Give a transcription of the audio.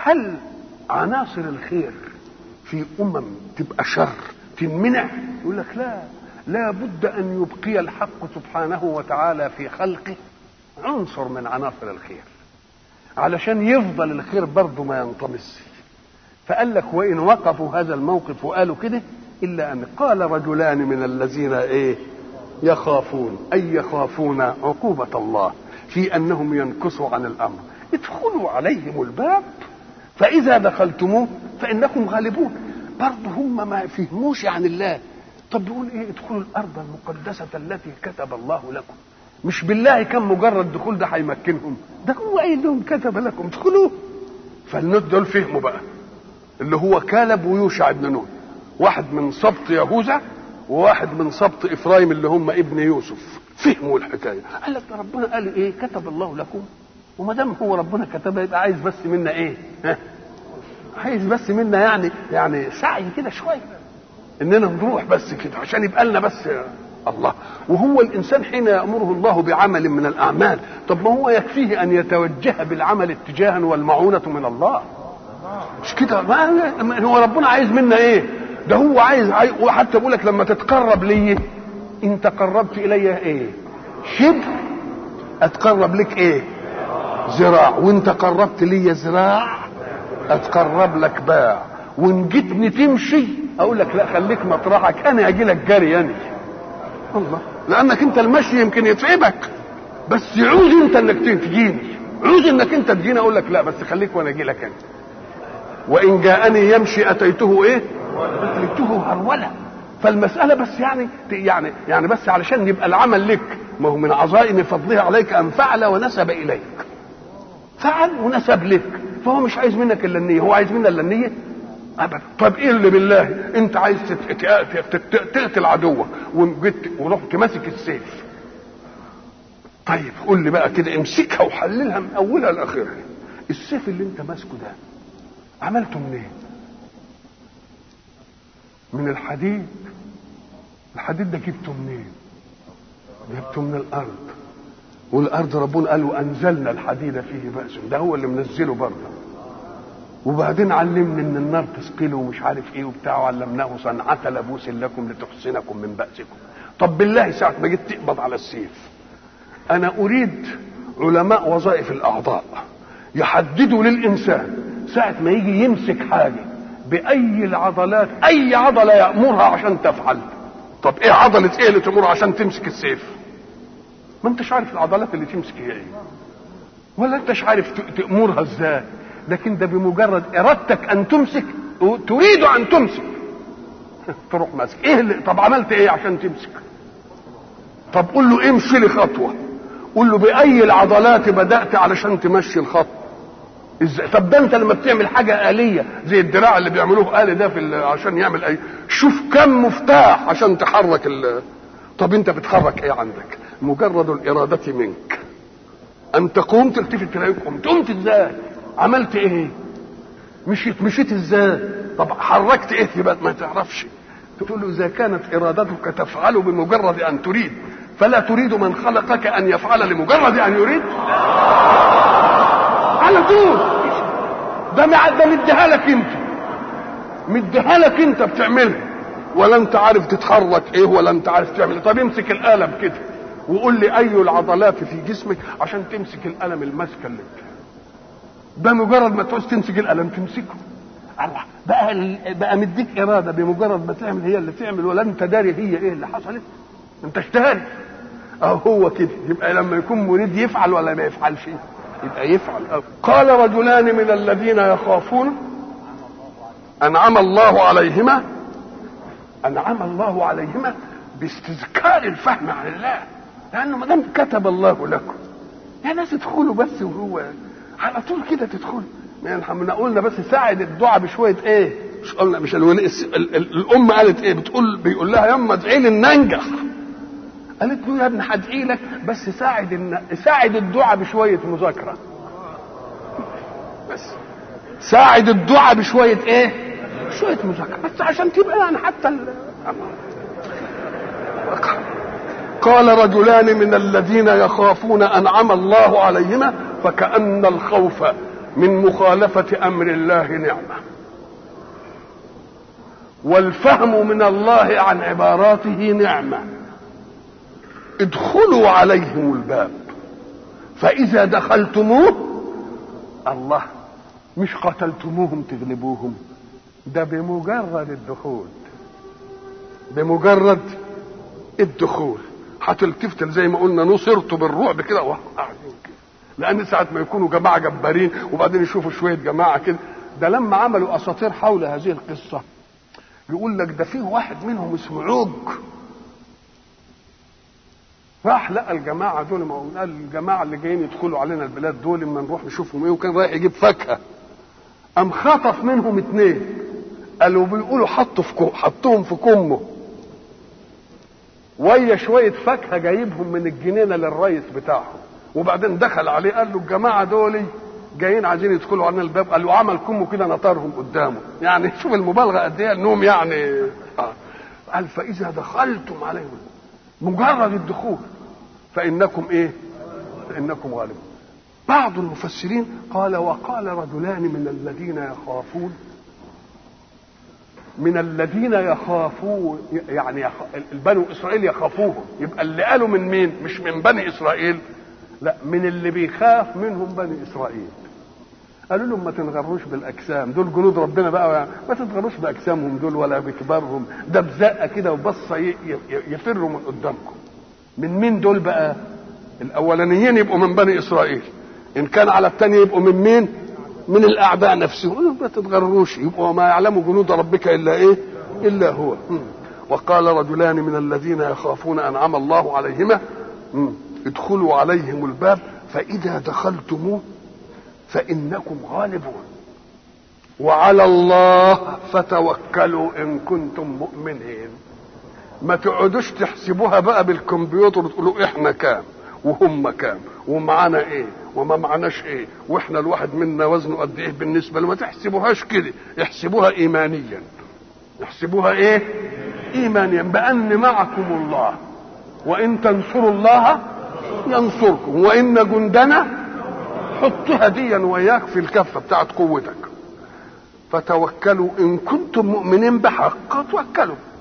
هل عناصر الخير في امم تبقى شر تنمنع يقول لك لا لا بد ان يبقي الحق سبحانه وتعالى في خلقه عنصر من عناصر الخير علشان يفضل الخير برضه ما ينطمس فقال لك وان وقفوا هذا الموقف وقالوا كده الا ان قال رجلان من الذين ايه يخافون اي يخافون عقوبه الله في انهم ينكصوا عن الامر ادخلوا عليهم الباب فاذا دخلتموه فانكم غالبون برضه هم ما فهموش عن الله طب بيقول ايه ادخلوا الارض المقدسه التي كتب الله لكم مش بالله كان مجرد دخول ده هيمكنهم ده هو قايل لهم كتب لكم ادخلوه فالناس دول فهموا بقى اللي هو كالب ويوشع بن نون واحد من سبط يهوذا وواحد من سبط افرايم اللي هم ابن يوسف فهموا الحكايه قال لك ده ربنا قال ايه كتب الله لكم وما دام هو ربنا كتبها يبقى عايز بس منا ايه ها عايز بس منا يعني يعني سعي كده شويه اننا نروح بس كده عشان يبقى لنا بس الله وهو الانسان حين يامره الله بعمل من الاعمال طب ما هو يكفيه ان يتوجه بالعمل اتجاها والمعونه من الله مش كده ما هو ربنا عايز منا ايه ده هو عايز, عايز وحتى بيقول لك لما تتقرب لي ان تقربت الي ايه شبر اتقرب لك ايه ذراع وان تقربت لي ذراع اتقرب لك باع وان جيتني تمشي اقول لك لا خليك مطرحك انا اجي لك جري يعني الله لانك انت المشي يمكن يتعبك بس عوز انت انك تجيني عوز انك انت تجيني اقول لك لا بس خليك وانا اجي لك انا وان جاءني يمشي اتيته ايه اتيته هروله فالمسألة بس يعني يعني يعني بس علشان يبقى العمل لك ما هو من عظائم فضله عليك أن فعل ونسب إليك فعل ونسب لك فهو مش عايز منك إلا النية هو عايز منا إلا النية ابدا طب ايه اللي بالله انت عايز تقتل عدوك وجيت ورحت ماسك السيف طيب قول لي بقى كده امسكها وحللها من اولها لاخرها السيف اللي انت ماسكه ده عملته منين من الحديد الحديد ده جبته منين جبته من الارض والارض ربنا قال وانزلنا الحديد فيه باس ده هو اللي منزله برضه وبعدين علمني ان النار تثقله ومش عارف ايه وبتاع وعلمناه صنعة لبوس لكم لتحسنكم من بأسكم طب بالله ساعة ما جيت تقبض على السيف انا اريد علماء وظائف الاعضاء يحددوا للانسان ساعة ما يجي يمسك حاجة بأي العضلات أي عضلة يأمرها عشان تفعل طب إيه عضلة إيه اللي تأمرها عشان تمسك السيف ما أنتش عارف العضلات اللي تمسك هي إيه ولا أنتش عارف تأمرها إزاي لكن ده بمجرد إرادتك أن تمسك تريد أن تمسك تروح ماسك إيه اللي طب عملت إيه عشان تمسك طب قول له امشي لي خطوة قول له بأي العضلات بدأت علشان تمشي الخطوة ازاي طب ده انت لما بتعمل حاجه آلية زي الدراع اللي بيعملوه آلي ده في عشان يعمل اي شوف كم مفتاح عشان تحرك ال طب انت بتحرك ايه عندك مجرد الإرادة منك ان تقوم تلتفت تلاقيك قمت قمت ازاي عملت ايه مشيت مشيت ازاي طب حركت ايه يبقى ما تعرفش تقول له اذا كانت ارادتك تفعل بمجرد ان تريد فلا تريد من خلقك ان يفعل لمجرد ان يريد على طول ده ده مديها لك انت مديها لك انت بتعملها ولا انت عارف تتحرك ايه ولا انت عارف تعمل طب امسك القلم كده وقول لي اي العضلات في جسمك عشان تمسك القلم الماسكه اللي ده مجرد ما تعوز تمسك القلم تمسكه الله بقى بقى مديك اراده بمجرد ما تعمل هي اللي تعمل ولا انت داري هي ايه اللي حصلت انت اشتهرت اهو هو كده يبقى لما يكون مريد يفعل ولا ما يفعلش يبقى يفعل قال رجلان من الذين يخافون انعم الله عليهما انعم الله عليهما باستذكار الفهم عن الله لانه ما دام كتب الله لكم يا ناس ادخلوا بس وهو على طول كده تدخلوا يعني احنا قلنا بس ساعد الدعاء بشويه ايه مش قلنا مش الولي الام قالت ايه بتقول بيقول لها يما ادعي لي ان انجح قالت له يا ابني هدعي لك بس ساعد الن... ساعد الدعاء بشويه مذاكره بس ساعد الدعاء بشويه ايه شويه مذاكره بس عشان تبقى يعني حتى ال... قال رجلان من الذين يخافون انعم الله عليهما فكأن الخوف من مخالفة أمر الله نعمة والفهم من الله عن عباراته نعمة ادخلوا عليهم الباب فإذا دخلتموه الله مش قتلتموهم تغلبوهم ده بمجرد الدخول بمجرد الدخول هتلتفت زي ما قلنا نصرت بالرعب كده وقاعدين كده لان ساعه ما يكونوا جماعه جبارين وبعدين يشوفوا شويه جماعه كده ده لما عملوا اساطير حول هذه القصه يقول لك ده فيه واحد منهم اسمه عوج راح لقى الجماعه دول ما هو قال الجماعه اللي جايين يدخلوا علينا البلاد دول اما نروح نشوفهم ايه وكان رايح يجيب فاكهه قام خطف منهم اتنين قالوا بيقولوا حطوا في كم حطوهم في كمه ويا شويه فاكهه جايبهم من الجنينه للريس بتاعهم وبعدين دخل عليه قال له الجماعه دول جايين عايزين يدخلوا علينا الباب قال له عمل كمه كده نطرهم قدامه يعني شوف المبالغه قد ايه انهم يعني آه. قال فاذا دخلتم عليهم مجرد الدخول فانكم ايه فانكم غالبون بعض المفسرين قال وقال رجلان من الذين يخافون من الذين يخافون يعني يخ... البنو اسرائيل يخافوهم يبقى اللي قالوا من مين مش من بني اسرائيل لا من اللي بيخاف منهم بني اسرائيل قالوا لهم ما تنغروش بالاجسام دول جنود ربنا بقى ما تنغروش باجسامهم دول ولا بكبارهم ده بزقه كده وبصه ي... ي... يفروا من قدامكم من مين دول بقى الاولانيين يبقوا من بني اسرائيل ان كان على الثاني يبقوا من مين من الاعداء نفسهم ما تتغرروش يبقوا ما يعلم جنود ربك الا ايه الا هو وقال رجلان من الذين يخافون انعم الله عليهما ادخلوا عليهم الباب فاذا دخلتموه فانكم غالبون وعلى الله فتوكلوا ان كنتم مؤمنين ما تقعدوش تحسبوها بقى بالكمبيوتر وتقولوا احنا كام وهم كام ومعانا ايه وما معناش ايه واحنا الواحد منا وزنه قد ايه بالنسبه لما تحسبوهاش كده احسبوها ايمانيا احسبوها ايه ايمانيا بان معكم الله وان تنصروا الله ينصركم وان جندنا حطها ديا وياك في الكفه بتاعت قوتك فتوكلوا ان كنتم مؤمنين بحق توكلوا